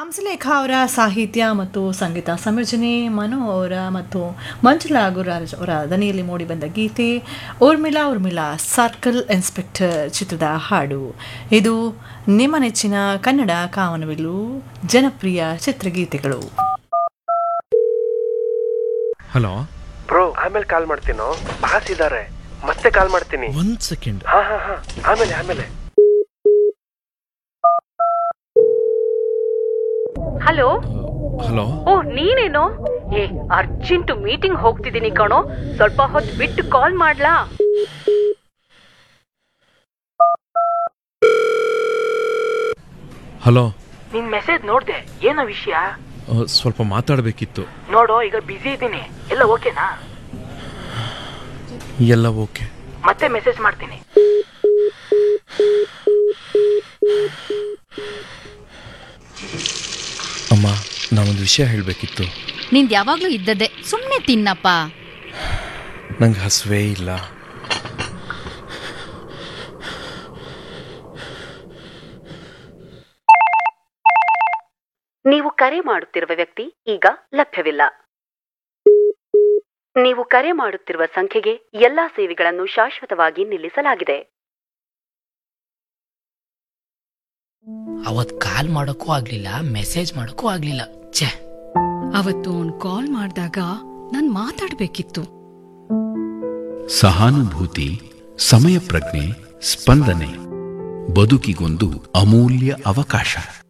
ಹಂಸಲೇಖ ಅವರ ಸಾಹಿತ್ಯ ಮತ್ತು ಸಂಗೀತ ಸಂಯೋಜನೆ ಮನು ಅವರ ಮತ್ತು ಮಂಜುಳಾ ಗುರುರಾಜ್ ಅವರ ದನಿಯಲ್ಲಿ ಮೂಡಿಬಂದ ಗೀತೆ ಊರ್ಮಿಳಾ ಊರ್ಮಿಳಾ ಸರ್ಕಲ್ ಇನ್ಸ್ಪೆಕ್ಟರ್ ಚಿತ್ರದ ಹಾಡು ಇದು ನಿಮ್ಮ ನೆಚ್ಚಿನ ಕನ್ನಡ ಕಾಮನವಿಲು ಜನಪ್ರಿಯ ಚಿತ್ರಗೀತೆಗಳು ಹಲೋ ಬ್ರೋ ಆಮೇಲೆ ಕಾಲ್ ಮಾಡ್ತೀನೋ ಬಾಸ್ ಇದಾರೆ ಮತ್ತೆ ಕಾಲ್ ಮಾಡ್ತೀನಿ ಒಂದ್ ಸೆಕೆಂಡ್ ಹಾ ಹಾ ಹಾ ಆಮೇಲೆ ಆಮೇಲೆ ಹಲೋ ಹಲೋ ಓ ನೀನೇನೋ ಏ ಅರ್ಜೆಂಟ್ ಮೀಟಿಂಗ್ ಹೋಗ್ತಿದ್ದೀನಿ ಕಣೋ ಸ್ವಲ್ಪ ಹೊತ್ತು ಬಿಟ್ಟು ಕಾಲ್ ಮಾಡ್ಲಾ ಹಲೋ ನಿನ್ ಮೆಸೇಜ್ ನೋಡ್ದೆ ಏನೋ ವಿಷಯ ಆ, ಸ್ವಲ್ಪ ಮಾತಾಡಬೇಕಿತ್ತು ನೋಡು ಈಗ ಬಿಸಿ ಇದ್ದೀನಿ ಎಲ್ಲ ಓಕೆನಾ ಎಲ್ಲ ಓಕೆ ಮತ್ತೆ ಮೆಸೇಜ್ ಮಾಡ್ತೀನಿ ಅಮ್ಮ ನಾವೊಂದು ವಿಷಯ ಹೇಳಬೇಕಿತ್ತು ನಿಂದ್ ಯಾವಾಗ್ಲೂ ಇದ್ದದ್ದೇ ಸುಮ್ನೆ ತಿನ್ನಪ್ಪ ನಂಗೆ ಹಸುವೇ ಇಲ್ಲ ನೀವು ಕರೆ ಮಾಡುತ್ತಿರುವ ವ್ಯಕ್ತಿ ಈಗ ಲಭ್ಯವಿಲ್ಲ ನೀವು ಕರೆ ಮಾಡುತ್ತಿರುವ ಸಂಖ್ಯೆಗೆ ಎಲ್ಲಾ ಸೇವೆಗಳನ್ನು ಶಾಶ್ವತವಾಗಿ ನಿಲ್ಲಿಸಲಾಗಿದೆ ಅವತ್ ಕಾಲ್ ಮಾಡೋಕ್ಕೂ ಆಗ್ಲಿಲ್ಲ ಮೆಸೇಜ್ ಮಾಡೋಕ್ಕೂ ಆಗ್ಲಿಲ್ಲ ಛೇ ಅವತ್ತು ಅವ್ನ್ ಕಾಲ್ ಮಾಡಿದಾಗ ನಾನ್ ಮಾತಾಡ್ಬೇಕಿತ್ತು ಸಹಾನುಭೂತಿ ಸಮಯ ಪ್ರಜ್ಞೆ ಸ್ಪಂದನೆ ಬದುಕಿಗೊಂದು ಅಮೂಲ್ಯ ಅವಕಾಶ